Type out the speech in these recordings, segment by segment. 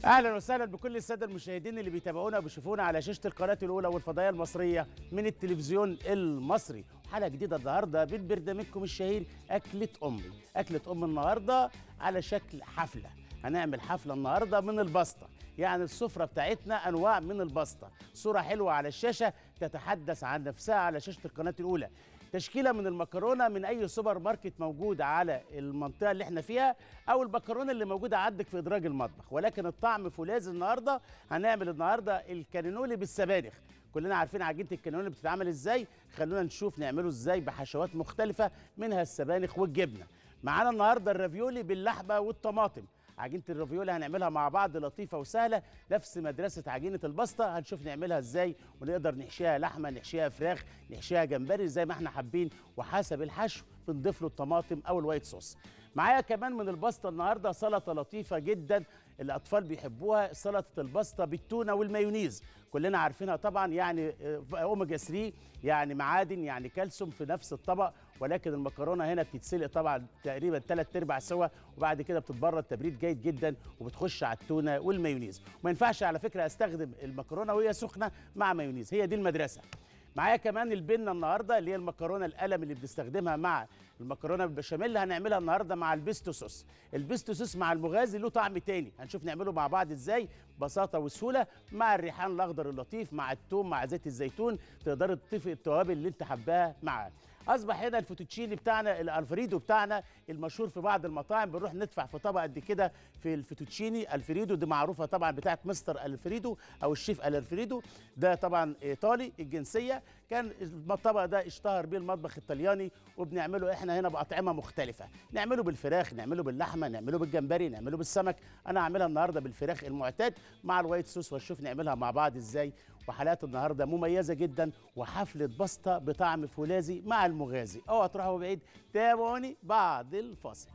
اهلا وسهلا بكل الساده المشاهدين اللي بيتابعونا وبيشوفونا على شاشه القناه الاولى والفضائيه المصريه من التلفزيون المصري حلقه جديده النهارده من برنامجكم الشهير اكله امي اكله ام النهارده على شكل حفله هنعمل حفله النهارده من البسطه يعني السفره بتاعتنا انواع من البسطه صوره حلوه على الشاشه تتحدث عن نفسها على شاشه القناه الاولى تشكيله من المكرونه من اي سوبر ماركت موجود على المنطقه اللي احنا فيها او المكرونه اللي موجوده عندك في ادراج المطبخ ولكن الطعم فولاذ النهارده هنعمل النهارده الكانينولي بالسبانخ كلنا عارفين عجينه الكانينولي بتتعمل ازاي خلونا نشوف نعمله ازاي بحشوات مختلفه منها السبانخ والجبنه معانا النهارده الرافيولي باللحمه والطماطم عجينه الرافيولي هنعملها مع بعض لطيفه وسهله نفس مدرسه عجينه البسطه هنشوف نعملها ازاي ونقدر نحشيها لحمه نحشيها فراخ نحشيها جمبري زي ما احنا حابين وحسب الحشو بنضيف له الطماطم او الوايت صوص معايا كمان من البسطه النهارده سلطه لطيفه جدا الاطفال بيحبوها سلطه البسطه بالتونه والمايونيز كلنا عارفينها طبعا يعني اوميجا 3 يعني معادن يعني كالسيوم في نفس الطبق ولكن المكرونه هنا بتتسلق طبعا تقريبا ثلاث ارباع سوا وبعد كده بتتبرد تبريد جيد جدا وبتخش على التونه والمايونيز وما ينفعش على فكره استخدم المكرونه وهي سخنه مع مايونيز هي دي المدرسه معايا كمان البنه النهارده اللي هي المكرونه القلم اللي بنستخدمها مع المكرونه بالبشاميل اللي هنعملها النهارده مع البيستو صوص البيستو صوص مع المغازي له طعم تاني هنشوف نعمله مع بعض ازاي ببساطه وسهوله مع الريحان الاخضر اللطيف مع التوم مع زيت الزيتون تقدري تضيفي التوابل اللي انت حباها معاه اصبح هنا الفوتوتشيني بتاعنا الالفريدو بتاعنا المشهور في بعض المطاعم بنروح ندفع في طبق قد كده في الفوتوتشيني الفريدو دي معروفه طبعا بتاعت مستر الفريدو او الشيف الفريدو ده طبعا ايطالي الجنسيه كان الطبق ده اشتهر بيه المطبخ الطلياني وبنعمله احنا هنا باطعمه مختلفه نعمله بالفراخ نعمله باللحمه نعمله بالجمبري نعمله بالسمك انا هعملها النهارده بالفراخ المعتاد مع الوايت صوص واشوف نعملها مع بعض ازاي وحلقات النهارده مميزه جدا وحفله بسطه بطعم فولاذي مع المغازي اوعى تروحوا بعيد تابعوني بعد الفاصل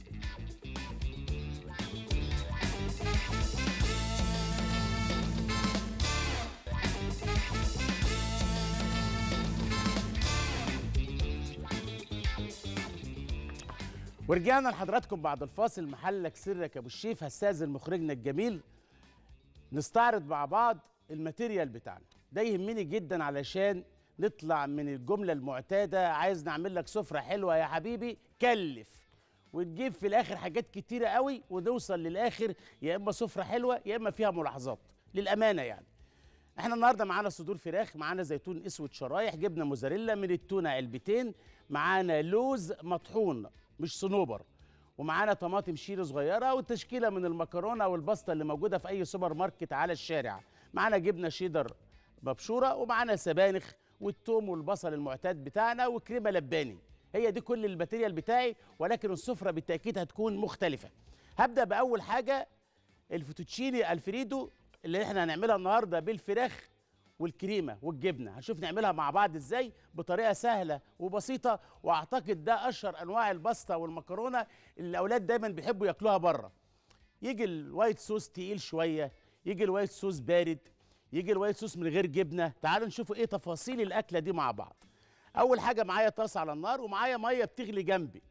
ورجعنا لحضراتكم بعد الفاصل محلك سرك يا ابو الشيف هستاذن مخرجنا الجميل نستعرض مع بعض الماتيريال بتاعنا ده يهمني جدا علشان نطلع من الجمله المعتاده عايز نعمل لك سفره حلوه يا حبيبي كلف وتجيب في الاخر حاجات كتيره قوي ونوصل للاخر يا اما سفره حلوه يا اما فيها ملاحظات للامانه يعني احنا النهارده معانا صدور فراخ معانا زيتون اسود شرايح جبنه موزاريلا من التونه علبتين معانا لوز مطحون مش صنوبر ومعانا طماطم شيري صغيره والتشكيله من المكرونه والبسطه اللي موجوده في اي سوبر ماركت على الشارع معانا جبنه شيدر مبشوره ومعانا سبانخ والثوم والبصل المعتاد بتاعنا وكريمه لباني هي دي كل الماتيريال بتاعي ولكن السفره بالتاكيد هتكون مختلفه هبدا باول حاجه الفوتوتشيني الفريدو اللي احنا هنعملها النهارده بالفراخ والكريمه والجبنه هنشوف نعملها مع بعض ازاي بطريقه سهله وبسيطه واعتقد ده اشهر انواع الباستا والمكرونه اللي الاولاد دايما بيحبوا ياكلوها بره يجي الوايت صوص تقيل شويه يجي الوايت صوص بارد يجي الوايت صوص من غير جبنه تعالوا نشوفوا ايه تفاصيل الاكله دي مع بعض اول حاجه معايا طاسه على النار ومعايا ميه بتغلي جنبي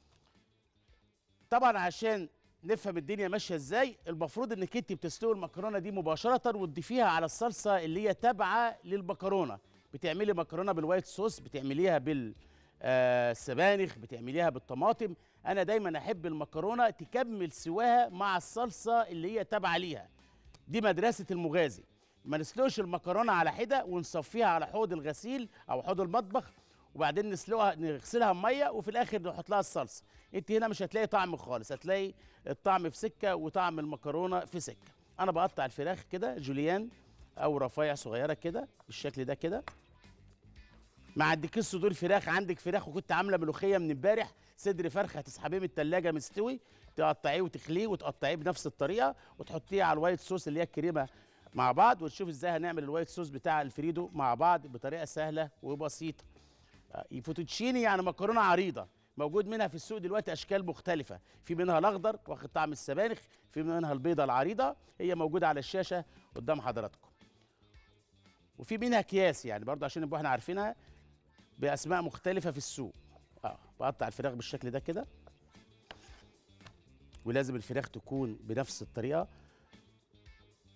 طبعا عشان نفهم الدنيا ماشيه ازاي المفروض انك انت بتسلقي المكرونه دي مباشره وتضيفيها على الصلصه اللي هي تابعه للمكرونه بتعملي مكرونه بالوايت صوص بتعمليها بالسبانخ بتعمليها بالطماطم انا دايما احب المكرونه تكمل سواها مع الصلصه اللي هي تابعه ليها دي مدرسه المغازي ما نسلقش المكرونه على حده ونصفيها على حوض الغسيل او حوض المطبخ وبعدين نسلقها نغسلها بميه وفي الاخر نحط لها الصلصه انت هنا مش هتلاقي طعم خالص هتلاقي الطعم في سكه وطعم المكرونه في سكه انا بقطع الفراخ كده جوليان او رفايع صغيره كده بالشكل ده كده ما عندكيش صدور فراخ عندك فراخ وكنت عامله ملوخيه من امبارح صدر فرخه هتسحبيه من التلاجة مستوي تقطعيه وتخليه وتقطعيه بنفس الطريقه وتحطيه على الوايت صوص اللي هي الكريمه مع بعض ونشوف ازاي هنعمل الوايت صوص بتاع الفريدو مع بعض بطريقه سهله وبسيطه فوتوتشيني يعني مكرونه عريضه موجود منها في السوق دلوقتي اشكال مختلفه في منها الاخضر واخد طعم السبانخ في منها البيضه العريضه هي موجوده على الشاشه قدام حضراتكم وفي منها اكياس يعني برضه عشان نبقى احنا عارفينها باسماء مختلفه في السوق اه بقطع الفراخ بالشكل ده كده ولازم الفراخ تكون بنفس الطريقه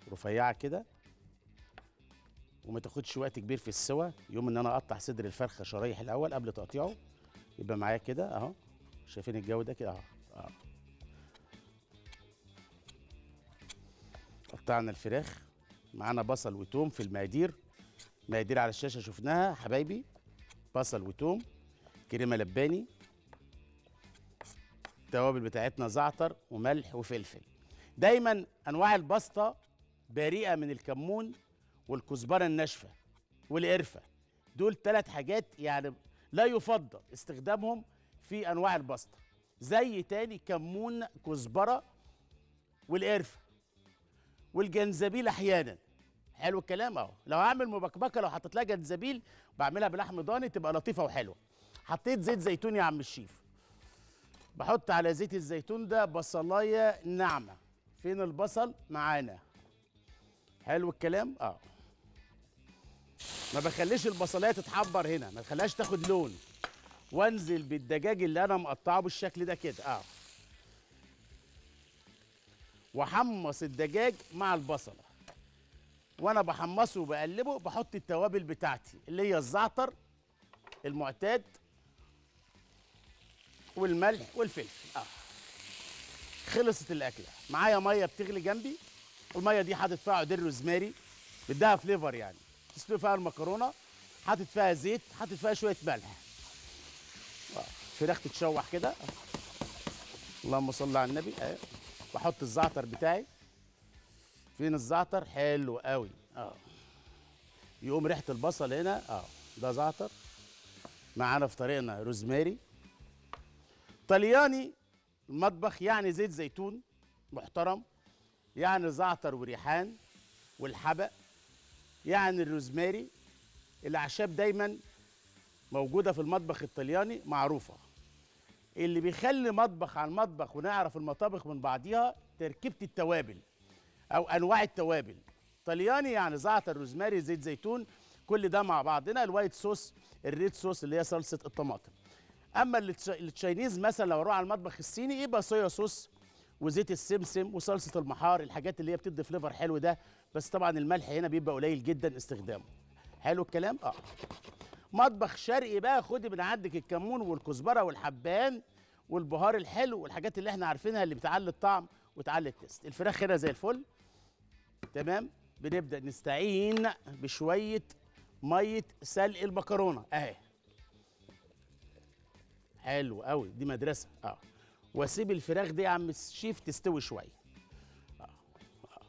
رفيعه كده وما تاخدش وقت كبير في السوى يوم ان انا اقطع صدر الفرخه شرايح الاول قبل تقطيعه يبقى معايا كده اهو شايفين الجو ده كده اهو اهو قطعنا الفراخ معانا بصل وتوم في المقادير مقادير على الشاشه شفناها حبايبي بصل وتوم كريمه لباني التوابل بتاعتنا زعتر وملح وفلفل دايما انواع البسطه بريئه من الكمون والكزبره الناشفه والقرفه دول ثلاث حاجات يعني لا يفضل استخدامهم في انواع البسطه زي تاني كمون كزبره والقرفه والجنزبيل احيانا حلو الكلام اهو لو هعمل مبكبكه لو حطيت لها جنزبيل بعملها بلحم ضاني تبقى لطيفه وحلوه حطيت زيت زيتون يا عم الشيف بحط على زيت الزيتون ده بصلايه ناعمه فين البصل معانا حلو الكلام اه ما بخليش البصلايه تتحمر هنا ما تخليهاش تاخد لون وانزل بالدجاج اللي انا مقطعه بالشكل ده كده اه واحمص الدجاج مع البصله وانا بحمصه وبقلبه بحط التوابل بتاعتي اللي هي الزعتر المعتاد والملح والفلفل اه خلصت الاكله معايا ميه بتغلي جنبي الميه دي حاطط فيها عودين روزماري بدها فليفر يعني تسلق فيها المكرونه حاطط فيها زيت حاطط فيها شويه ملح آه. الفراخ تتشوح كده آه. اللهم صل على النبي آه. بحط الزعتر بتاعي فين الزعتر حلو قوي اه يقوم ريحه البصل هنا اه ده زعتر معانا في طريقنا روزماري طلياني المطبخ يعني زيت زيتون محترم يعني زعتر وريحان والحبق يعني الروزماري الاعشاب دايما موجوده في المطبخ الطلياني معروفه اللي بيخلي مطبخ عن مطبخ ونعرف المطابخ من بعضيها تركيبه التوابل او انواع التوابل طلياني يعني زعتر روزماري زيت زيتون كل ده مع بعضنا الوايت صوص الريد صوص اللي هي صلصه الطماطم اما التشاينيز مثلا لو اروح على المطبخ الصيني يبقى صويا صوص وزيت السمسم وصلصه المحار الحاجات اللي هي بتدي فليفر حلو ده بس طبعا الملح هنا بيبقى قليل جدا استخدامه حلو الكلام اه مطبخ شرقي بقى خدي من عندك الكمون والكزبره والحبان والبهار الحلو والحاجات اللي احنا عارفينها اللي بتعلي الطعم وتعلي التست الفراخ هنا زي الفل تمام بنبدا نستعين بشويه ميه سلق المكرونه اهي حلو قوي دي مدرسه اه واسيب الفراخ دي يا عم الشيف تستوي شويه آه. آه.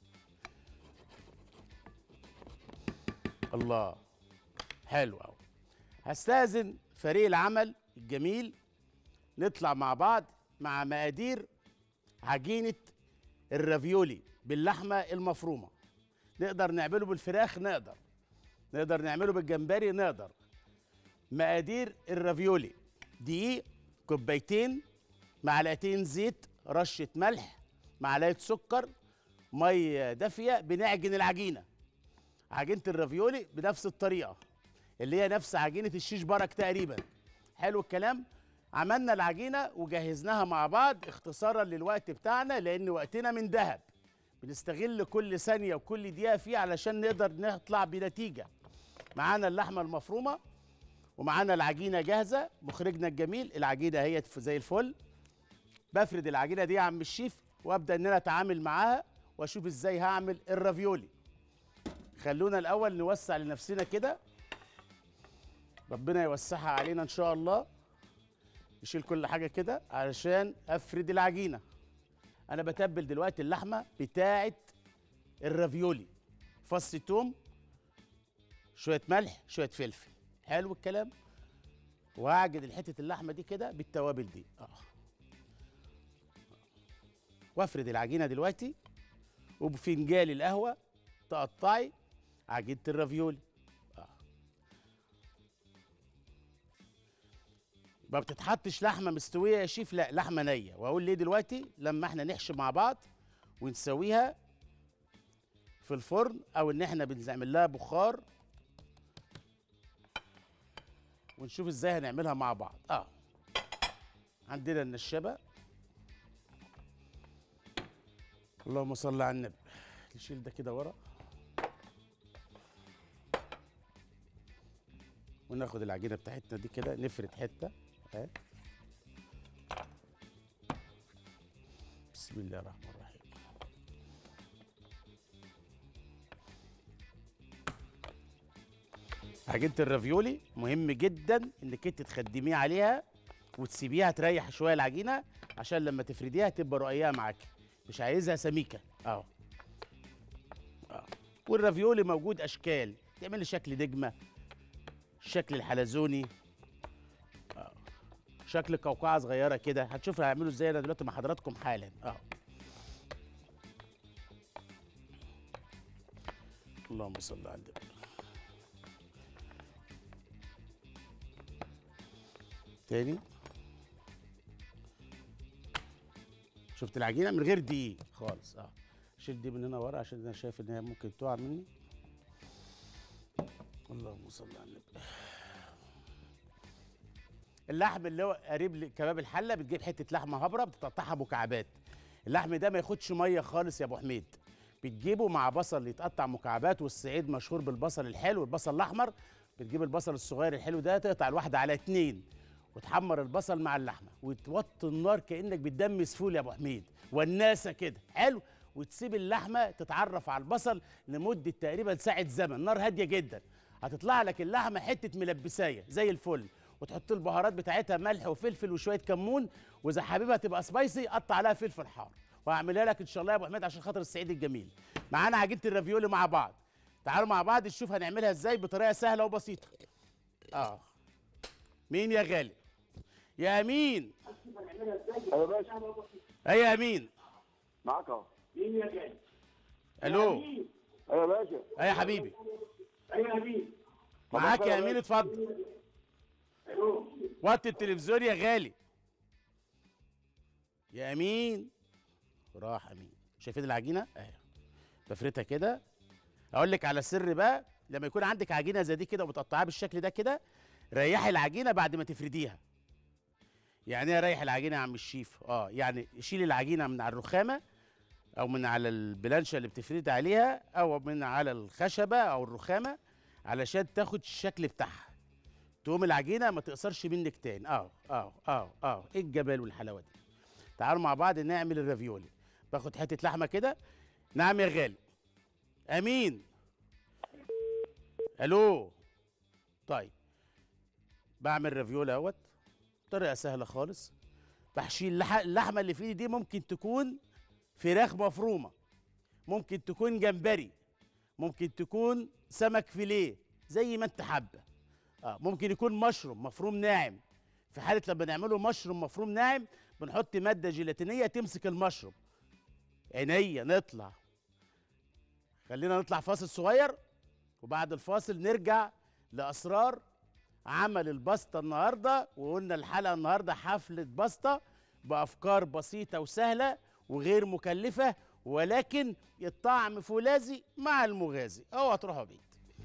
الله حلو قوي هستاذن فريق العمل الجميل نطلع مع بعض مع مقادير عجينه الرافيولي باللحمه المفرومه نقدر نعمله بالفراخ نقدر نقدر نعمله بالجمبري نقدر مقادير الرافيولي دقيق كوبايتين معلقتين زيت رشه ملح معلقه سكر ميه دافيه بنعجن العجينه عجينه الرافيولي بنفس الطريقه اللي هي نفس عجينه الشيش برك تقريبا حلو الكلام عملنا العجينه وجهزناها مع بعض اختصارا للوقت بتاعنا لان وقتنا من ذهب بنستغل كل ثانيه وكل دقيقه فيه علشان نقدر نطلع بنتيجه معانا اللحمه المفرومه ومعانا العجينه جاهزه مخرجنا الجميل العجينه اهي زي الفل بفرد العجينه دي يا عم الشيف وابدا ان انا اتعامل معاها واشوف ازاي هعمل الرافيولي خلونا الاول نوسع لنفسنا كده ربنا يوسعها علينا ان شاء الله نشيل كل حاجه كده علشان افرد العجينه انا بتبل دلوقتي اللحمه بتاعه الرافيولي فص توم شويه ملح شويه فلفل حلو الكلام وهعجن الحته اللحمه دي كده بالتوابل دي اه وافرد العجينه دلوقتي وبفنجان القهوه تقطعي عجينه الرافيولي اه ما بتتحطش لحمه مستويه يا شيف لا لحمه نيه واقول ليه دلوقتي لما احنا نحشي مع بعض ونسويها في الفرن او ان احنا بنعمل لها بخار ونشوف ازاي هنعملها مع بعض اه عندنا النشابه اللهم صل على النبي نشيل ده كده ورا وناخد العجينه بتاعتنا دي كده نفرد حته اهي بسم الله الرحمن الرحيم عجينه الرافيولي مهم جدا انك انت تخدميه عليها وتسيبيها تريح شويه العجينه عشان لما تفرديها تبقى رقيقه معاكي مش عايزها سميكه اهو اه والرافيولي موجود اشكال تعملي شكل نجمه الشكل الحلزوني اه شكل قوقعه صغيره كده هتشوفوا هيعملوا ازاي انا دلوقتي مع حضراتكم حالا اه اللهم صل على النبي تاني شفت العجينه من غير دقيق خالص اه شيل دي من هنا ورا عشان انا شايف ان هي ممكن تقع مني اللهم صل على النبي اللحم اللي هو قريب لكباب الحله بتجيب حته لحمه هبره بتقطعها مكعبات اللحم ده ما ياخدش ميه خالص يا ابو حميد بتجيبه مع بصل يتقطع مكعبات والصعيد مشهور بالبصل الحلو البصل الاحمر بتجيب البصل الصغير الحلو ده تقطع الواحده على اتنين وتحمر البصل مع اللحمه وتوطي النار كانك بتدمس فول يا ابو حميد والناسه كده حلو وتسيب اللحمه تتعرف على البصل لمده تقريبا ساعه زمن نار هاديه جدا هتطلع لك اللحمه حته ملبسايه زي الفل وتحط البهارات بتاعتها ملح وفلفل وشويه كمون واذا حاببها تبقى سبايسي قطع عليها فلفل حار وهعملها لك ان شاء الله يا ابو حميد عشان خاطر السعيد الجميل معانا عجينه الرافيولي مع بعض تعالوا مع بعض نشوف هنعملها ازاي بطريقه سهله وبسيطه اه مين يا غالي يا امين ايوه باشا اي يا امين معاك اهو الو ايوه يا باشا اي يا حبيبي ايوه يا امين معاك يا امين اتفضل وقت التلفزيون يا غالي يا امين راح امين شايفين العجينه اهي بفردها كده اقول لك على سر بقى لما يكون عندك عجينه زي دي كده وبتقطعها بالشكل ده كده ريحي العجينه بعد ما تفرديها يعني ايه ريح العجينه يا عم الشيف اه يعني شيل العجينه من على الرخامه او من على البلانشه اللي بتفرد عليها او من على الخشبه او الرخامه علشان تاخد الشكل بتاعها تقوم العجينه ما تقصرش منك تاني اه اه اه اه ايه الجمال والحلاوه دي تعالوا مع بعض نعمل الرافيولي باخد حته لحمه كده نعم يا غالي امين الو طيب بعمل رافيولي اهوت طريقه سهله خالص بحشي اللح- اللحمه اللي في ايدي دي ممكن تكون فراخ مفرومه ممكن تكون جمبري ممكن تكون سمك فيليه زي ما انت حابه اه ممكن يكون مشروم مفروم ناعم في حاله لما نعمله مشروم مفروم ناعم بنحط ماده جيلاتينيه تمسك المشروم عينيا نطلع خلينا نطلع فاصل صغير وبعد الفاصل نرجع لاسرار عمل الباستا النهارده وقلنا الحلقه النهارده حفله باستا بافكار بسيطه وسهله وغير مكلفه ولكن الطعم فولاذي مع المغازي اوعى تروحوا بعيد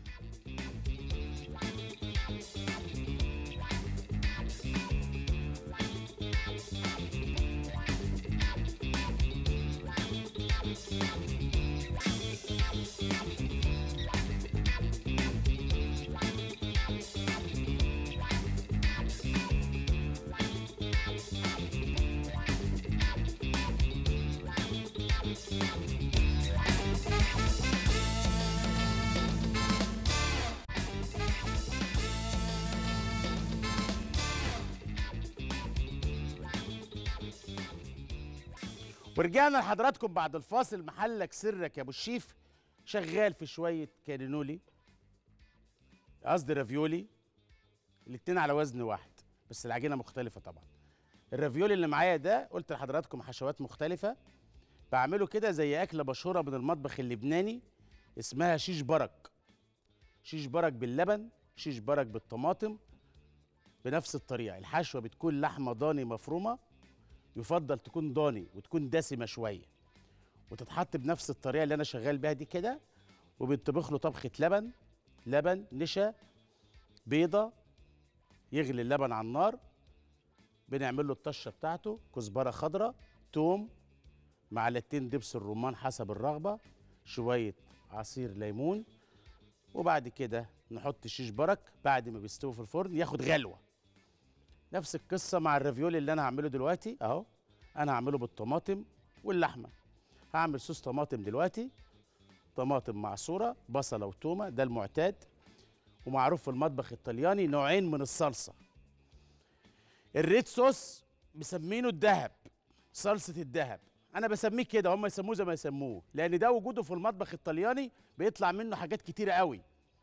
ورجعنا لحضراتكم بعد الفاصل محلك سرك يا ابو الشيف شغال في شويه كانينولي قصدي رافيولي الاتنين على وزن واحد بس العجينه مختلفه طبعا الرافيولي اللي معايا ده قلت لحضراتكم حشوات مختلفه بعمله كده زي اكله مشهوره من المطبخ اللبناني اسمها شيش برك شيش برك باللبن شيش برك بالطماطم بنفس الطريقه الحشوه بتكون لحمه ضاني مفرومه يفضل تكون ضاني وتكون دسمه شويه وتتحط بنفس الطريقه اللي انا شغال بيها دي كده وبينطبخ له طبخه لبن لبن نشا بيضه يغلي اللبن على النار بنعمل له الطشه بتاعته كزبره خضراء توم معلقتين دبس الرمان حسب الرغبه شويه عصير ليمون وبعد كده نحط شيش برك بعد ما بيستوي في الفرن ياخد غلوه نفس القصه مع الرافيولي اللي انا هعمله دلوقتي اهو انا هعمله بالطماطم واللحمه هعمل صوص طماطم دلوقتي طماطم معصوره بصله وتومه ده المعتاد ومعروف في المطبخ الطلياني نوعين من الصلصه الريد صوص مسمينه الذهب صلصه الذهب انا بسميه كده هم يسموه زي ما يسموه لان ده وجوده في المطبخ الطلياني بيطلع منه حاجات كتيره قوي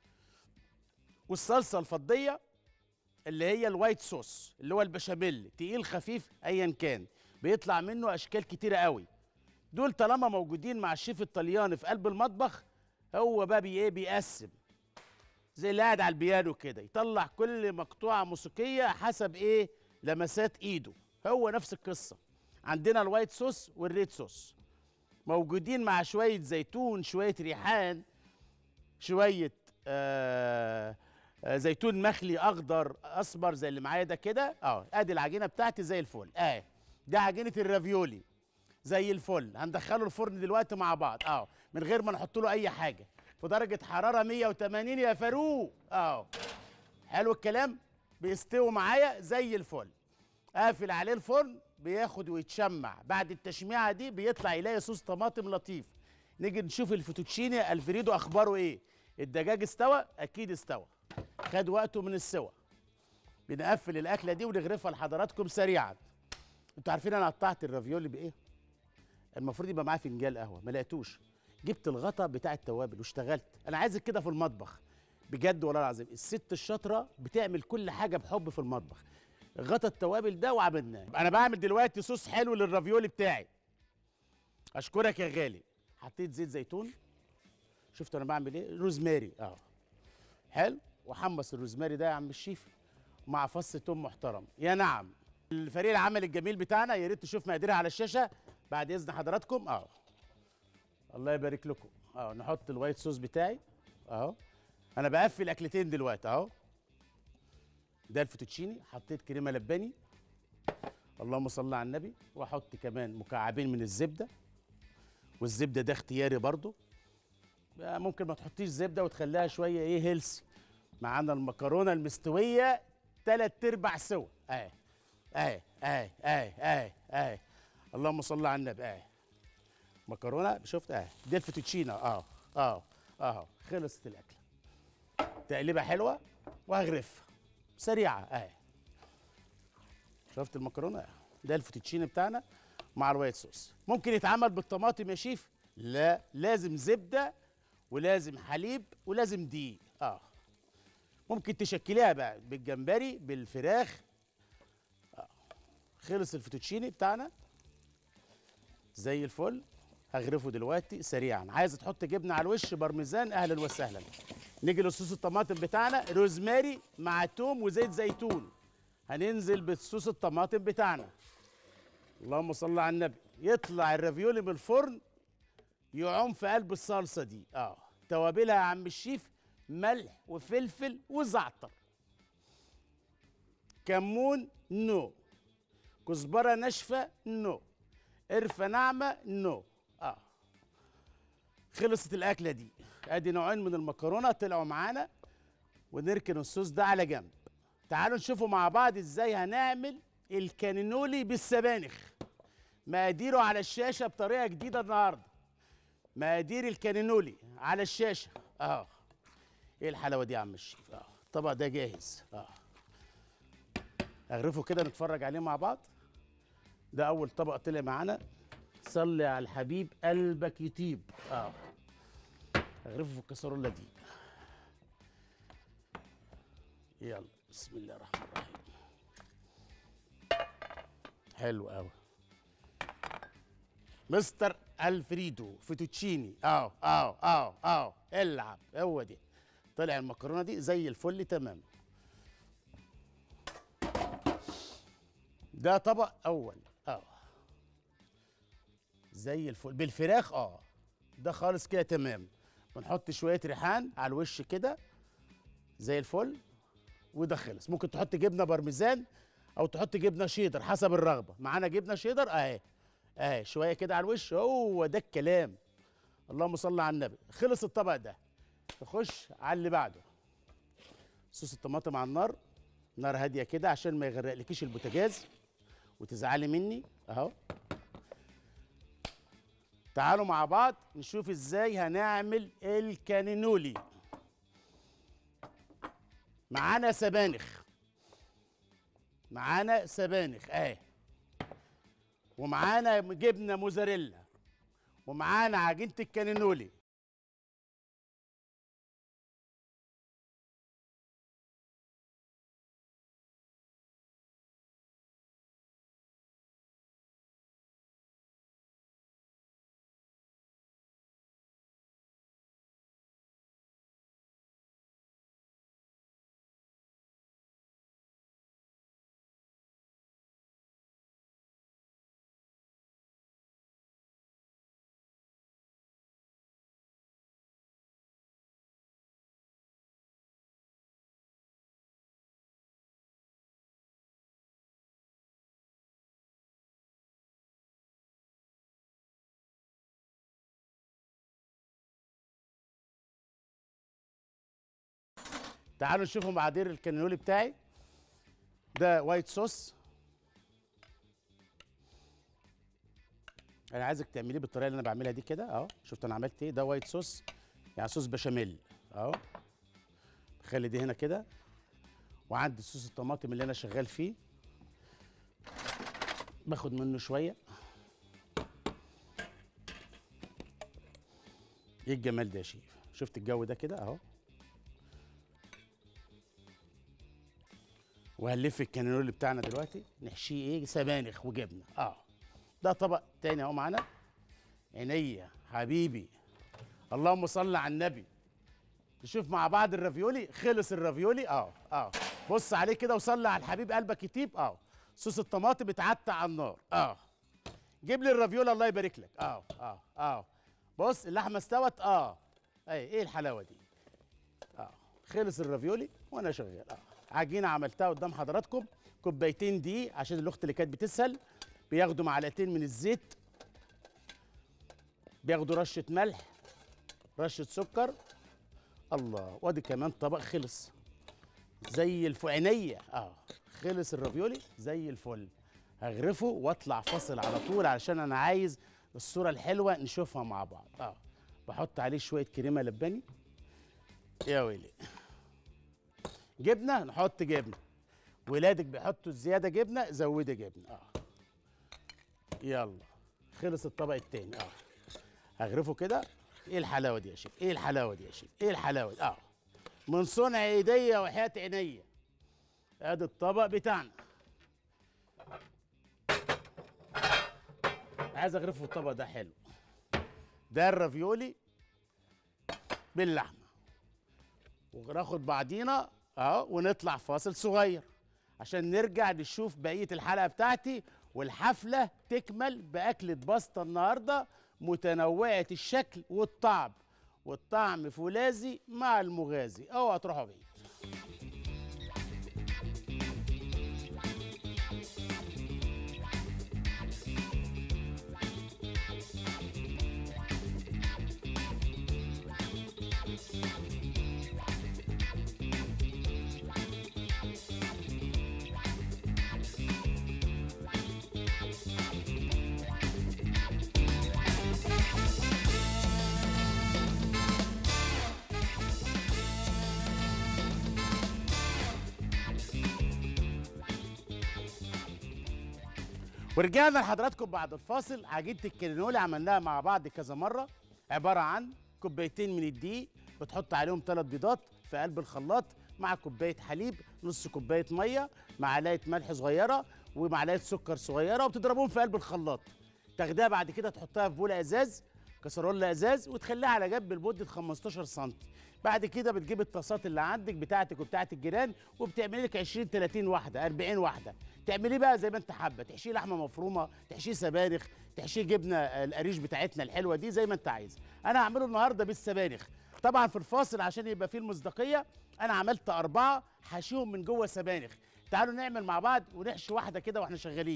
والصلصه الفضيه اللي هي الوايت صوص اللي هو البشاميل تقيل خفيف ايا كان بيطلع منه اشكال كتيره قوي دول طالما موجودين مع الشيف الطلياني في قلب المطبخ هو بقى بي ايه بيقسم زي اللي قاعد على البيانو كده يطلع كل مقطوعه موسيقيه حسب ايه لمسات ايده هو نفس القصه عندنا الوايت صوص والريد صوص موجودين مع شويه زيتون شويه ريحان شويه آه آه، زيتون مخلي اخضر اسمر زي اللي معايا ده كده اه ادي العجينه بتاعتي زي الفل اه ده عجينه الرافيولي زي الفل هندخله الفرن دلوقتي مع بعض اه من غير ما نحط له اي حاجه في درجه حراره 180 يا فاروق اه حلو الكلام بيستوي معايا زي الفل قافل عليه الفرن بياخد ويتشمع بعد التشميعه دي بيطلع يلاقي صوص طماطم لطيف نيجي نشوف الفوتوتشيني الفريدو اخباره ايه الدجاج استوى اكيد استوى خد وقته من السوى بنقفل الاكله دي ونغرفها لحضراتكم سريعا انتوا عارفين انا قطعت الرافيولي بايه المفروض يبقى معاه فنجان قهوه ما لقيتوش جبت الغطا بتاع التوابل واشتغلت انا عايزك كده في المطبخ بجد والله العظيم الست الشاطره بتعمل كل حاجه بحب في المطبخ غطا التوابل ده وعملناه انا بعمل دلوقتي صوص حلو للرافيولي بتاعي اشكرك يا غالي حطيت زيت زيتون شفتوا انا بعمل ايه روزماري اه حلو وحمص الروزماري ده يا عم الشيف مع فص توم محترم يا نعم الفريق العمل الجميل بتاعنا يا ريت تشوف مقاديرها على الشاشه بعد اذن حضراتكم اه الله يبارك لكم اه نحط الوايت صوص بتاعي اهو انا بقفل اكلتين دلوقتي اهو ده الفوتوتشيني حطيت كريمه لباني اللهم صل على النبي واحط كمان مكعبين من الزبده والزبده ده اختياري برضو بقى ممكن ما تحطيش زبده وتخليها شويه ايه هيلسي معانا المكرونه المستويه تلات ارباع سوا اهي اهي اهي اهي اهي اهي اللهم صل على النبي اهي مكرونه شفت اهي دي الفوتوتشينا اه اه اه خلصت الاكله تقليبه حلوه وهغرفها سريعه اهي شفت المكرونه أهي. ده الفوتوتشيني بتاعنا مع الوايت صوص ممكن يتعمل بالطماطم يا شيف لا لازم زبده ولازم حليب ولازم دقيق اه ممكن تشكليها بقى بالجمبري بالفراخ آه. خلص الفوتوتشيني بتاعنا زي الفل هغرفه دلوقتي سريعا عايز تحط جبنه على الوش بارميزان اهلا وسهلا نيجي لصوص الطماطم بتاعنا روزماري مع توم وزيت زيتون هننزل بصوص الطماطم بتاعنا اللهم صل على النبي يطلع الرافيولي من الفرن يعوم في قلب الصلصه دي اه توابلها يا عم الشيف ملح وفلفل وزعتر كمون نو كزبره ناشفه نو قرفه ناعمه نو اه خلصت الاكله دي ادي نوعين من المكرونه طلعوا معانا ونركن الصوص ده على جنب تعالوا نشوفوا مع بعض ازاي هنعمل الكانينولي بالسبانخ مقاديره على الشاشه بطريقه جديده النهارده مقادير الكانينولي على الشاشه اه ايه الحلاوه دي يا عم الشيف اه الطبق ده جاهز اه اغرفه كده نتفرج عليه مع بعض ده اول طبق طلع معانا صلي على الحبيب قلبك يطيب اه اغرفه في الكسرولة دي يلا بسم الله الرحمن الرحيم حلو قوي مستر الفريدو فوتوتشيني اهو اهو اهو اهو العب هو دي طلع المكرونه دي زي الفل تمام ده طبق اول اه زي الفل بالفراخ اه ده خالص كده تمام بنحط شويه ريحان على الوش كده زي الفل وده خلص ممكن تحط جبنه بارميزان او تحط جبنه شيدر حسب الرغبه معانا جبنه شيدر اهي اهي شويه كده على الوش هو ده الكلام اللهم صل على النبي خلص الطبق ده نخش على اللي بعده صوص الطماطم على النار نار هاديه كده عشان ما يغرقلكيش البوتاجاز وتزعلي مني اهو تعالوا مع بعض نشوف ازاي هنعمل الكانينولي معانا سبانخ معانا سبانخ اهي ومعانا جبنه موزاريلا ومعانا عجينه الكانينولي تعالوا نشوفوا مقادير الكانينولي بتاعي ده وايت صوص انا عايزك تعمليه بالطريقه اللي انا بعملها دي كده اهو شفت انا عملت ايه ده وايت صوص يعني صوص بشاميل اهو خلي دي هنا كده وعندي صوص الطماطم اللي انا شغال فيه باخد منه شويه ايه الجمال ده يا شيف شفت الجو ده كده اهو وهنلف الكانينولي بتاعنا دلوقتي نحشيه ايه سبانخ وجبنه اه ده طبق تاني اهو معانا عينيا حبيبي اللهم صل على النبي نشوف مع بعض الرافيولي خلص الرافيولي اه اه بص عليه كده وصلي على الحبيب قلبك يطيب اه صوص الطماطم اتعتع على النار اه جيب لي الرافيولا الله يبارك لك اه اه اه بص اللحمه استوت اه اي ايه الحلاوه دي اه خلص الرافيولي وانا شغال اه عجينه عملتها قدام حضراتكم كوبايتين دقيق عشان الاخت اللي كانت بتسال بياخدوا معلقتين من الزيت بياخدوا رشه ملح رشه سكر الله وادي كمان طبق خلص زي الفوقانيه اه خلص الرافيولي زي الفل هغرفه واطلع فاصل على طول علشان انا عايز الصوره الحلوه نشوفها مع بعض اه بحط عليه شويه كريمه لباني يا ويلي جبنه نحط جبنه ولادك بيحطوا زياده جبنه زودي جبنه اه يلا خلص الطبق التاني اه هغرفه كده ايه الحلاوه دي يا شيخ ايه الحلاوه دي يا شيخ ايه الحلاوه دي اه من صنع ايديا وحياه عينيا ادي الطبق بتاعنا عايز اغرفه الطبق ده حلو ده الرافيولي باللحمه وناخد بعضينا اهو ونطلع فاصل صغير عشان نرجع نشوف بقيه الحلقه بتاعتي والحفله تكمل باكله باستا النهارده متنوعه الشكل والطعم والطعم فولاذي مع المغازي اوعى تروحوا بعيد ورجعنا لحضراتكم بعد الفاصل عجينه الكرينولي عملناها مع بعض كذا مره عباره عن كوبايتين من الدقيق بتحط عليهم ثلاث بيضات في قلب الخلاط مع كوبايه حليب نص كوبايه ميه معلقه ملح صغيره ومعلقه سكر صغيره وبتضربهم في قلب الخلاط تاخديها بعد كده تحطها في بوله ازاز كسرولة ازاز وتخليها على جنب لمده 15 سم بعد كده بتجيب الطاسات اللي عندك بتاعتك وبتاعت الجيران وبتعملي لك 20 30 واحده 40 واحده تعمليه بقى زي ما انت حابه تحشيه لحمه مفرومه تحشيه سبانخ تحشيه جبنه آه، القريش بتاعتنا الحلوه دي زي ما انت عايز انا هعمله النهارده بالسبانخ طبعا في الفاصل عشان يبقى فيه المصداقيه انا عملت اربعه حاشيهم من جوه سبانخ تعالوا نعمل مع بعض ونحشي واحده كده واحنا شغالين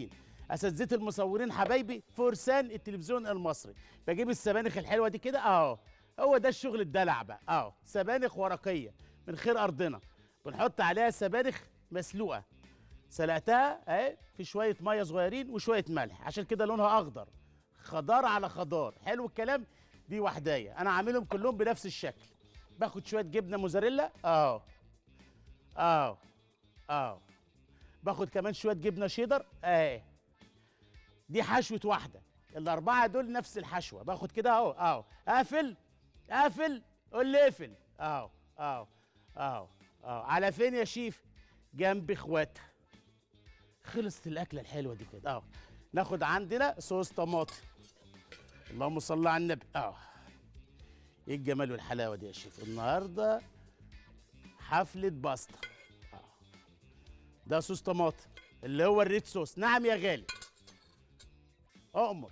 اساتذه المصورين حبايبي فرسان التلفزيون المصري بجيب السبانخ الحلوه دي كده اهو هو ده الشغل الدلع بقى اهو سبانخ ورقيه من خير ارضنا بنحط عليها سبانخ مسلوقه سلقتها اهي في شويه ميه صغيرين وشويه ملح عشان كده لونها اخضر خضار على خضار حلو الكلام دي وحدايه انا عاملهم كلهم بنفس الشكل باخد شويه جبنه موزاريلا اهو اهو اهو باخد كمان شويه جبنه شيدر اهي دي حشوه واحده الاربعه دول نفس الحشوه باخد كده اهو اهو اقفل اقفل قول لي اقفل اهو اهو اهو اهو على فين يا شيف جنب اخواتها خلصت الاكله الحلوه دي كده اهو ناخد عندنا صوص طماطم اللهم صل على النبي اهو ايه الجمال والحلاوه دي يا شيف النهارده حفله باستا آه. ده صوص طماطم اللي هو الريد صوص نعم يا غالي اؤمر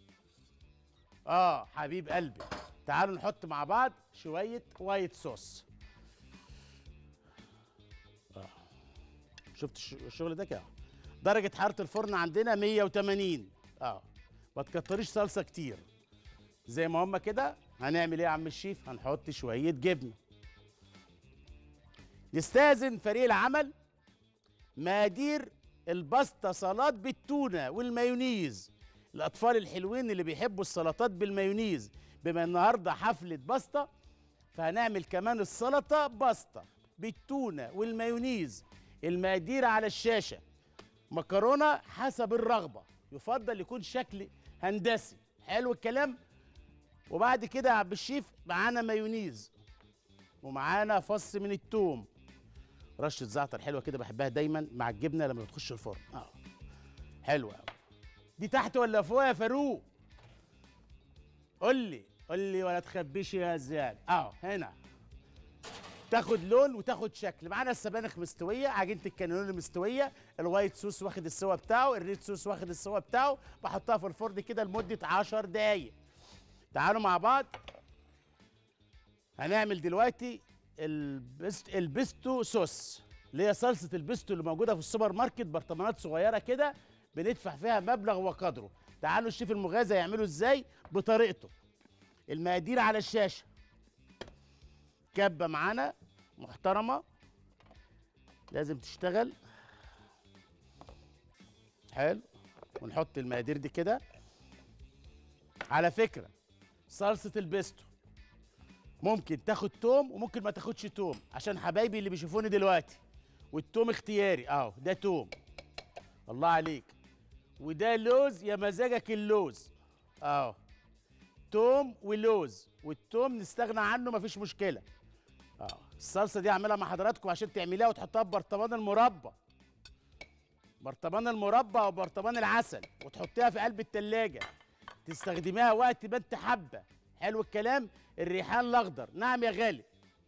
اه حبيب قلبي تعالوا نحط مع بعض شويه وايت صوص آه. شفت الش- الشغل ده كده درجه حراره الفرن عندنا 180 اه ما تكتريش صلصه كتير زي ما هما كده هنعمل ايه يا عم الشيف هنحط شويه جبنه نستاذن فريق العمل مقادير الباستا سلطات بالتونه والمايونيز الاطفال الحلوين اللي بيحبوا السلطات بالمايونيز بما النهارده حفله باستا فهنعمل كمان السلطه باستا بالتونه والمايونيز المقادير على الشاشه مكرونه حسب الرغبه يفضل يكون شكل هندسي حلو الكلام وبعد كده يا عبد الشيف معانا مايونيز ومعانا فص من التوم رشه زعتر حلوه كده بحبها دايما مع الجبنه لما بتخش الفرن اه حلوه قوي دي تحت ولا فوق يا فاروق قول لي قول لي ولا تخبيش يا زياد اه هنا تاخد لون وتاخد شكل معانا السبانخ مستويه عجينه الكانيلوني مستويه الوايت صوص واخد السوا بتاعه الريد صوص واخد السوا بتاعه بحطها في الفرن كده لمده 10 دقايق تعالوا مع بعض هنعمل دلوقتي البست البيستو صوص اللي هي صلصه البيستو اللي موجوده في السوبر ماركت برطمانات صغيره كده بندفع فيها مبلغ وقدره تعالوا الشيف المغازى يعمله ازاي بطريقته المقادير على الشاشه كبه معانا محترمه لازم تشتغل حلو ونحط المقادير دي كده على فكره صلصه البيستو ممكن تاخد توم وممكن ما تاخدش توم عشان حبايبي اللي بيشوفوني دلوقتي والتوم اختياري اهو ده توم الله عليك وده لوز يا مزاجك اللوز اهو توم ولوز والتوم نستغنى عنه مفيش مشكله اه الصلصه دي اعملها مع حضراتكم عشان تعمليها وتحطها في برطمان المربى برطمان المربى او برطمان العسل وتحطيها في قلب التلاجة تستخدميها وقت ما انت حابه حلو الكلام الريحان الاخضر نعم يا غالي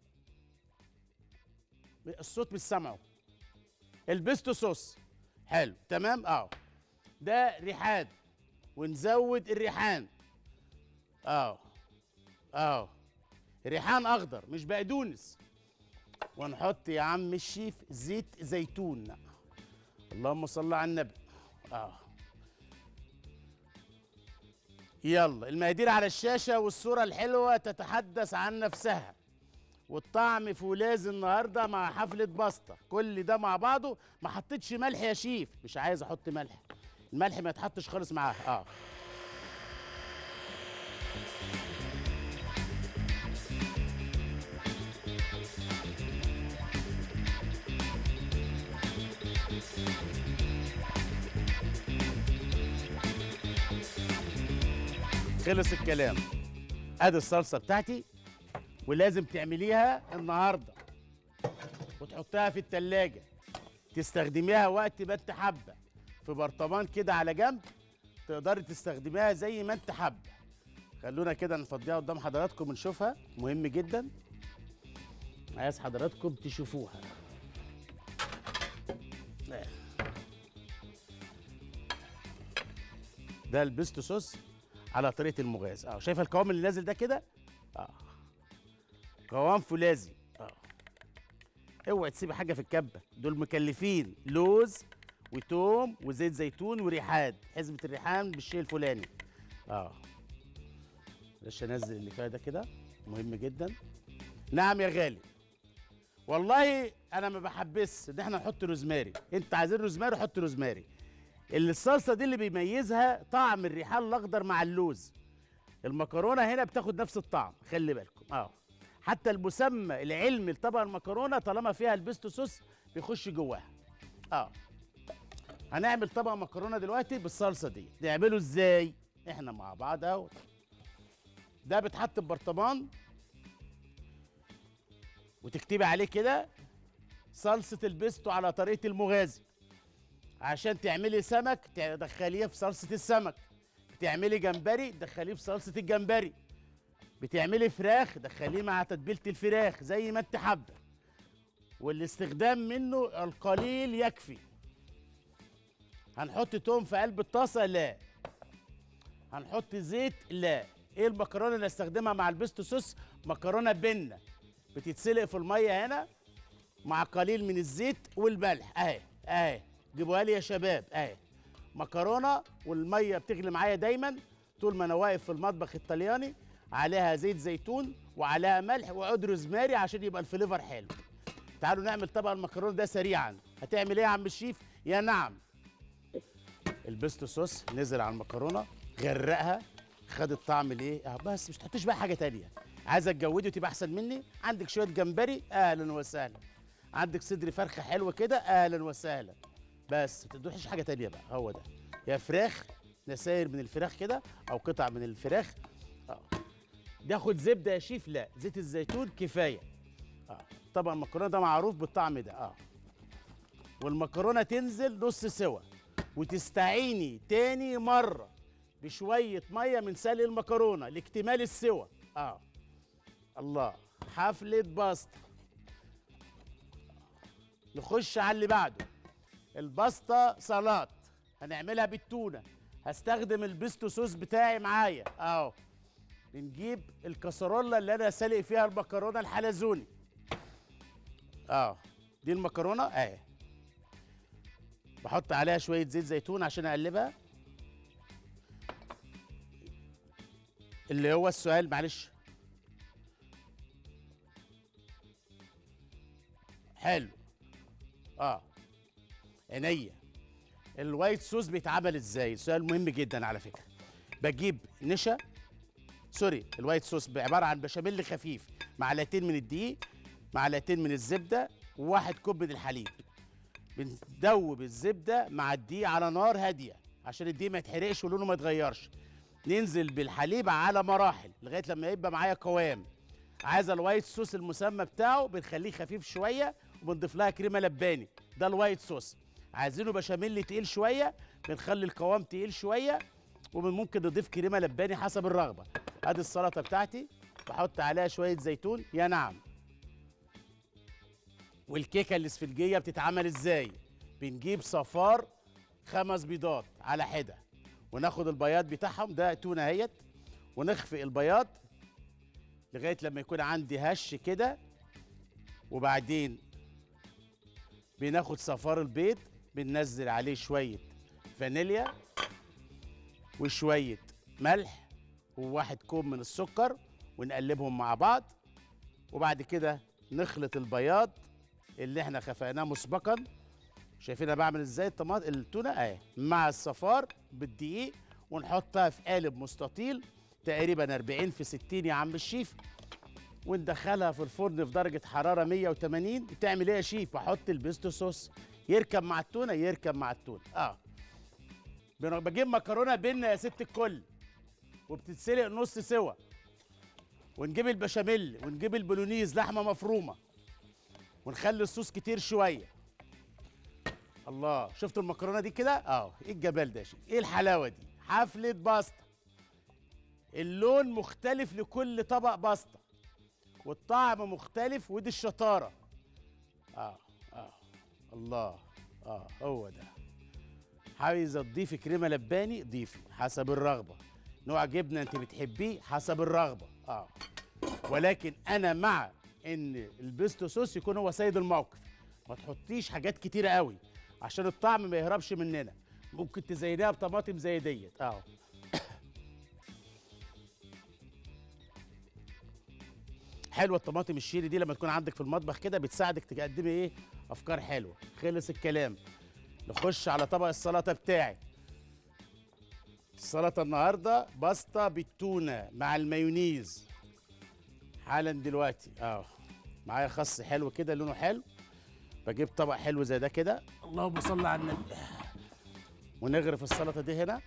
الصوت مش سامعه البيستو صوص حلو تمام اه ده ريحان ونزود الريحان اه اه ريحان اخضر مش بقدونس ونحط يا عم الشيف زيت زيتون اللهم صل على النبي اه يلا المقادير على الشاشه والصوره الحلوه تتحدث عن نفسها والطعم فولاذ النهارده مع حفله باستا كل ده مع بعضه ما حطيتش ملح يا شيف مش عايز احط ملح الملح ما يتحطش خالص معاها اه خلص الكلام ادي الصلصه بتاعتي ولازم تعمليها النهارده وتحطها في التلاجة تستخدميها وقت ما انت حابه في برطمان كده على جنب تقدري تستخدميها زي ما انت حابه خلونا كده نفضيها قدام حضراتكم ونشوفها مهم جدا عايز حضراتكم تشوفوها ده البيستو صوص على طريقه المغاز اه شايف القوام اللي نازل ده كده اه قوام فولاذي اه اوعي تسيبي حاجه في الكبه دول مكلفين لوز وتوم وزيت زيتون وريحان حزمه الريحان بالشيء الفلاني اه معلش انزل اللي فيها ده كده مهم جدا نعم يا غالي والله انا ما بحبس ان احنا نحط روزماري انت عايزين روزماري حط روزماري اللي الصلصه دي اللي بيميزها طعم الريحان الاخضر مع اللوز المكرونه هنا بتاخد نفس الطعم خلي بالكم اه حتى المسمى العلمي لطبق المكرونه طالما فيها البيستو صوص بيخش جواها اه هنعمل طبق مكرونه دلوقتي بالصلصه دي نعمله ازاي احنا مع بعض اهو ده بيتحط في برطمان وتكتبي عليه كده صلصه البيستو على طريقه المغازي عشان تعملي سمك تدخليه في صلصه السمك بتعملي جمبري تدخليه في صلصه الجمبري بتعملي فراخ دخليه مع تتبيله الفراخ زي ما انت حابه والاستخدام منه القليل يكفي هنحط توم في قلب الطاسه لا هنحط زيت لا ايه المكرونه اللي استخدمها مع البيستو صوص مكرونه بنه بتتسلق في الميه هنا مع قليل من الزيت والملح اهي اهي جيبوها لي يا شباب اهي مكرونه والميه بتغلي معايا دايما طول ما انا واقف في المطبخ الطلياني عليها زيت زيتون وعليها ملح وعود روزماري عشان يبقى الفليفر حلو تعالوا نعمل طبق المكرونه ده سريعا هتعمل ايه يا عم الشيف يا نعم البيستو صوص نزل على المكرونه غرقها خد الطعم الايه اه بس مش تحطيش بقى حاجه تانية عايزه تجودي وتبقى احسن مني عندك شويه جمبري اهلا وسهلا عندك صدر فرخه حلو كده اهلا وسهلا بس ما تدوحش حاجه تانية بقى هو ده يا فراخ نساير من الفراخ كده او قطع من الفراخ اه تاخد زبده يا شيف لا زيت الزيتون كفايه اه طبعا المكرونه ده معروف بالطعم ده اه والمكرونه تنزل نص سوا وتستعيني تاني مره بشويه ميه من سلق المكرونه لاكتمال السوا اه الله حفله باستا نخش على اللي بعده الباستا سلطات هنعملها بالتونه هستخدم البيستو صوص بتاعي معايا اهو بنجيب الكسرولة اللي انا سالق فيها المكرونه الحلزوني اه دي المكرونه اهي بحط عليها شويه زيت زيتون عشان اقلبها اللي هو السؤال معلش حلو اه عينيا الوايت صوص بيتعمل ازاي سؤال مهم جدا على فكره بجيب نشا سوري الوايت صوص عباره عن بشاميل خفيف معلقتين من الدقيق معلقتين من الزبده وواحد كوب من الحليب بندوب الزبده مع الدقيق على نار هاديه عشان الدقيق ما يتحرقش ولونه ما يتغيرش ننزل بالحليب على مراحل لغايه لما يبقى معايا قوام عايز الوايت صوص المسمى بتاعه بنخليه خفيف شويه وبنضيف لها كريمه لباني ده الوايت صوص عايزينه بشاميل تقيل شويه بنخلي القوام تقيل شويه وممكن نضيف كريمه لباني حسب الرغبه ادي السلطه بتاعتي بحط عليها شويه زيتون يا نعم والكيكه الاسفنجيه بتتعمل ازاي بنجيب صفار خمس بيضات على حده وناخد البياض بتاعهم ده تونه اهيت ونخفق البياض لغايه لما يكون عندي هش كده وبعدين بناخد صفار البيض بننزل عليه شويه فانيليا وشويه ملح وواحد كوب من السكر ونقلبهم مع بعض وبعد كده نخلط البياض اللي احنا خفقناه مسبقا شايفين انا بعمل ازاي الطماط التونه اهي مع الصفار بالدقيق ونحطها في قالب مستطيل تقريبا 40 في 60 يا عم الشيف وندخلها في الفرن في درجه حراره 180 بتعمل ايه يا شيف بحط البيستو صوص يركب مع التونه يركب مع التونه اه بن- بجيب مكرونه بينا يا ست الكل وبتتسلق نص سوا ونجيب البشاميل ونجيب البولونيز لحمه مفرومه ونخلي الصوص كتير شويه الله شفتوا المكرونه دي كده اه ايه الجمال ده يا شيخ ايه الحلاوه دي حفله باستا اللون مختلف لكل طبق باستا والطعم مختلف ودي الشطاره اه اه الله اه هو ده عايزه تضيفي كريمه لباني ضيفي حسب الرغبه نوع جبنه انت بتحبيه حسب الرغبه اه ولكن انا مع ان البيستو صوص يكون هو سيد الموقف ما تحطيش حاجات كتيره قوي عشان الطعم ما يهربش مننا ممكن تزينها بطماطم زي ديت اهو حلوه الطماطم الشيري دي لما تكون عندك في المطبخ كده بتساعدك تقدمي ايه افكار حلوه خلص الكلام نخش على طبق السلطه بتاعي السلطه النهارده باستا بالتونه مع المايونيز حالا دلوقتي اه معايا خس حلو كده لونه حلو بجيب طبق حلو زي ده كده اللهم صل على النبي ونغرف السلطه دي هنا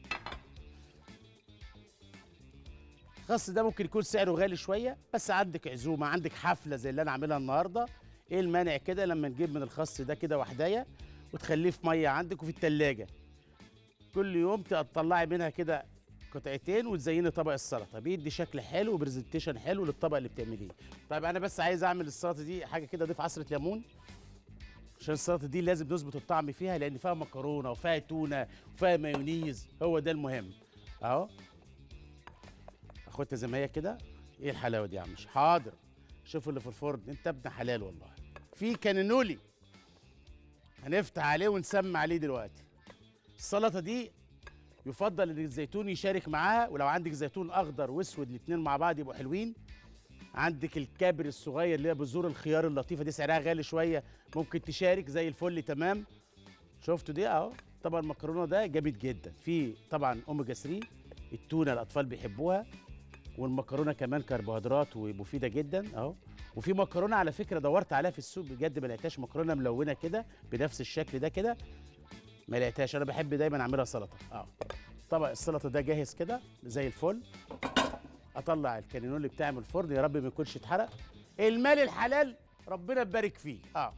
الخس ده ممكن يكون سعره غالي شويه بس عندك عزومه عندك حفله زي اللي انا عاملها النهارده ايه المانع كده لما نجيب من الخس ده كده وحدايه وتخليه في ميه عندك وفي التلاجة كل يوم تطلعي منها كده قطعتين وتزيني طبق السلطه بيدي شكل حلو وبرزنتيشن حلو للطبق اللي بتعمليه طيب انا بس عايز اعمل السلطه دي حاجه كده اضيف عصره ليمون عشان السلطه دي لازم نظبط الطعم فيها لان فيها مكرونه وفيها تونه وفيها مايونيز هو ده المهم اهو اخدها زي ما هي كده ايه الحلاوه دي يا عم حاضر شوف اللي في الفرن انت ابن حلال والله في كانينولي هنفتح عليه ونسمع عليه دلوقتي السلطه دي يفضل ان الزيتون يشارك معاها ولو عندك زيتون اخضر واسود الاثنين مع بعض يبقوا حلوين عندك الكابر الصغير اللي هي بذور الخيار اللطيفه دي سعرها غالي شويه ممكن تشارك زي الفل تمام شفتوا دي اهو طبعا المكرونه ده جامد جدا في طبعا اوميجا 3 التونه الاطفال بيحبوها والمكرونه كمان كربوهيدرات ومفيده جدا اهو وفي مكرونه على فكره دورت عليها في السوق بجد ما لقيتهاش مكرونه ملونه كده بنفس الشكل ده كده ما لقيتهاش انا بحب دايما اعملها سلطه اه طبق السلطه ده جاهز كده زي الفل اطلع الكانينولي بتاعي من الفرن يا رب ما يكونش اتحرق المال الحلال ربنا يبارك فيه اه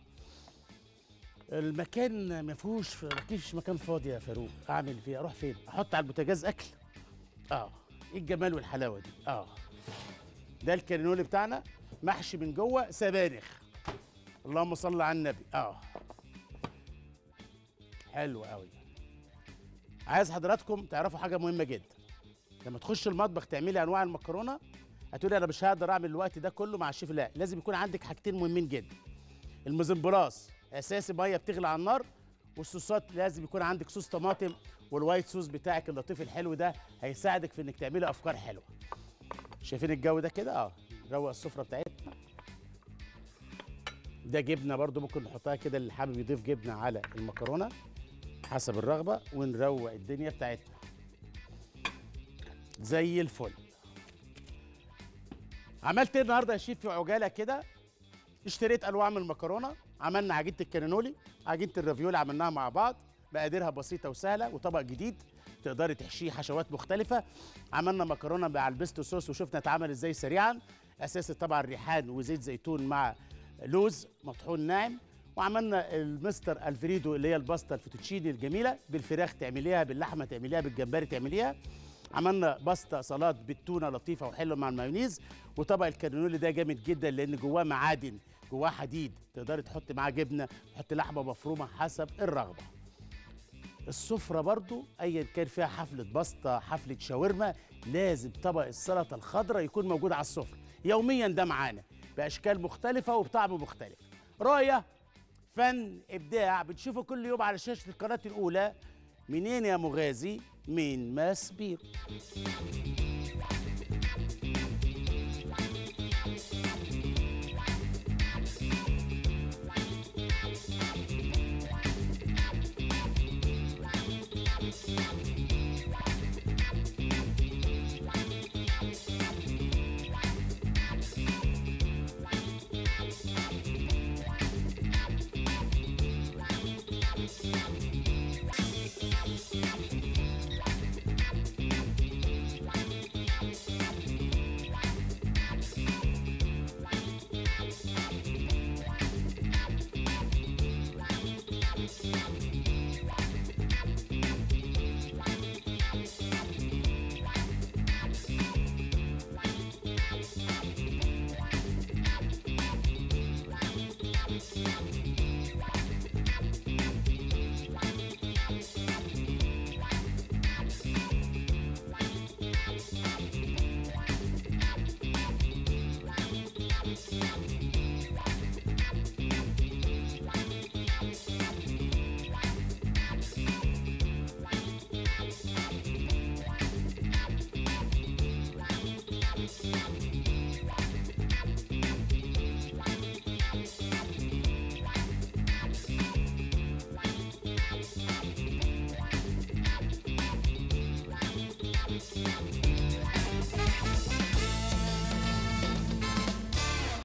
المكان ما فيهوش ما فيش مكان فاضي يا فاروق اعمل فيه اروح فين احط على البوتاجاز اكل اه ايه الجمال والحلاوه دي اه ده الكانينولي بتاعنا محشي من جوه سبانخ اللهم صل على النبي اه حلو قوي عايز حضراتكم تعرفوا حاجه مهمه جدا لما تخش المطبخ تعملي انواع المكرونه هتقولي انا مش هقدر اعمل الوقت ده كله مع الشيف لا لازم يكون عندك حاجتين مهمين جدا المزمبلاص اساسي ميه بتغلي على النار والصوصات لازم يكون عندك صوص طماطم والوايت صوص بتاعك اللطيف الحلو ده هيساعدك في انك تعملي افكار حلوه شايفين الجو ده كده اه نروق السفره بتاعتنا ده جبنه برضو ممكن نحطها كده اللي حابب يضيف جبنه على المكرونه حسب الرغبه ونروق الدنيا بتاعتنا زي الفل عملت ايه النهارده يا شيف في عجاله كده اشتريت انواع من المكرونه عملنا عجينه الكانينولي عجينه الرافيولي عملناها مع بعض مقاديرها بسيطه وسهله وطبق جديد تقدري تحشيه حشوات مختلفه عملنا مكرونه مع البيستو صوص وشفنا اتعمل ازاي سريعا اساسي طبعا ريحان وزيت زيتون مع لوز مطحون ناعم وعملنا المستر الفريدو اللي هي الباستا الفوتوتشيني الجميله بالفراخ تعمليها باللحمه تعمليها بالجمبري تعمليها عملنا باستا سلطات بالتونه لطيفه وحلوه مع المايونيز وطبق الكانينولي ده جامد جدا لان جواه معادن جواه حديد تقدري تحطي معاه جبنه تحطي لحمه مفرومه حسب الرغبه السفره برضو ايا كان فيها حفله باستا حفله شاورما لازم طبق السلطه الخضراء يكون موجود على السفره يوميا ده معانا باشكال مختلفه وبطعم مختلف رؤيه فن ابداع بتشوفه كل يوم على شاشه القناه الاولى منين يا مغازي من ماس بيرو